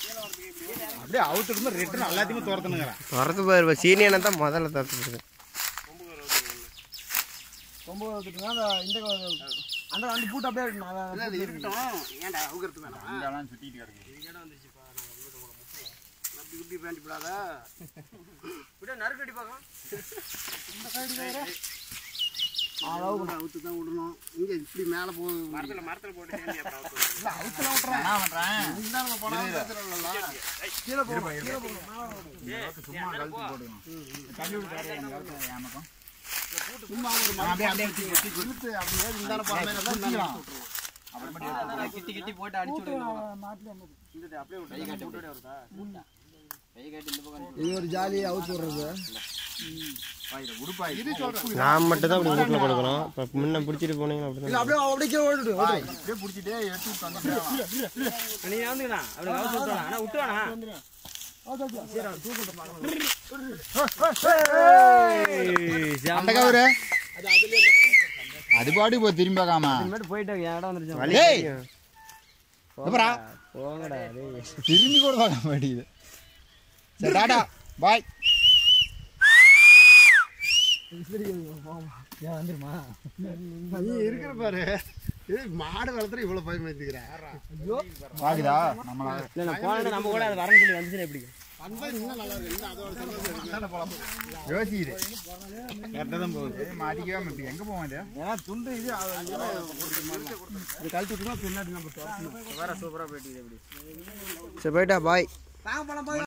அப்படியே அவுத்துட்டு ரிட்டர்ன் எல்லாத்தையுமே துரத்தணுங்கிறேன் துரத்து போயிருப்ப சீனியனை தான் முதல்ல துரத்து ரொம்ப வந்துட்டுனா அந்த இந்த அந்த அந்த பூட்டு அப்படியே இருக்கணும் அதான் அது இருக்கட்டும் ஏன்டா அவுக்கிறது வேண்டாம் இங்கெல்லாம் சுத்திட்டு கிடக்கு அப்படி இப்படி பேண்டி போடாத விட நறுக்கடி பார்க்கலாம் அளவு அவுத்து தான் விடணும் இங்க இப்படி மேல போகுது மரத்துல மரத்துல போட்டு என்ன பண்றேன் போனா பிரச்சனை இல்லைல்ல கீழே போகும் கீழே போகும் சும்மா கழுத்து போடுவோம் தள்ளி விட்டு வேற எங்க இடத்துல என் பக்கம் சும்மா ஒரு மரம் அப்படியே அப்படியே வச்சு வச்சு இழுத்து அப்படியே இந்தால போறமே சுத்திக்கலாம். விட்டுருவோம் அப்புறமேட்டு கிட்டி கிட்டி போட்டு அடிச்சு விடுவோம் இந்த அப்படியே விட்டு போட்டு வருதா இது ஒரு ஜாலி அவுத்து விடுறது பாயில உடுப்பாய் இது சொல்றேன் நான் மட்டும் தான் அப்படி வீட்டில் கொடுக்கணும் இப்போ முன்ன பிடிச்சிட்டு போனீங்கன்னா அப்படி இல்ல அப்படியே அப்படியே கீழே ஓடிடு பாய் அப்படியே பிடிச்சிட்டே எடுத்து விட்டு வந்துட்டேன் நீ வந்துங்கண்ணா அப்படி கவுத்து விட்டுவானா அண்ணா விட்டுவானா அந்த கவரு அது பாடி போய் திரும்பி பார்க்காம இனிமேட்டு போயிட்டு என் இடம் வந்துருச்சு வலி ஏய். தெரியும். எப்பரா போங்கடா டேய் திரும்பி கூட பார்க்க மாட்டேங்குது சரி டாடா பாய் ஏன் வந்துருமா நீ இருக்கிற பாரு இது மாடு வளர்த்துற இவ்வளவு பயமாத்திக்கிற வாகுதா நம்மளா இல்லை நான் போனேன் நம்ம கூட அது வரேன்னு சொல்லி வந்துச்சுன்னா எப்படி வந்தா இன்னும் நல்லா இருக்கு இன்னும் அதோட சந்தோஷம் இருக்கு. யோசிக்குது கரெக்டாக தான் போகுது மாட்டிக்கவே மாட்டேங்குது எங்க போவோம் இது ஏன்னா துண்டு இது இது கழட்டி விட்டுனா பின்னாடி நம்ம வேற சூப்பராக போயிட்டு எப்படி சரி போயிட்டா பாய் நாங்க போலாம் போய்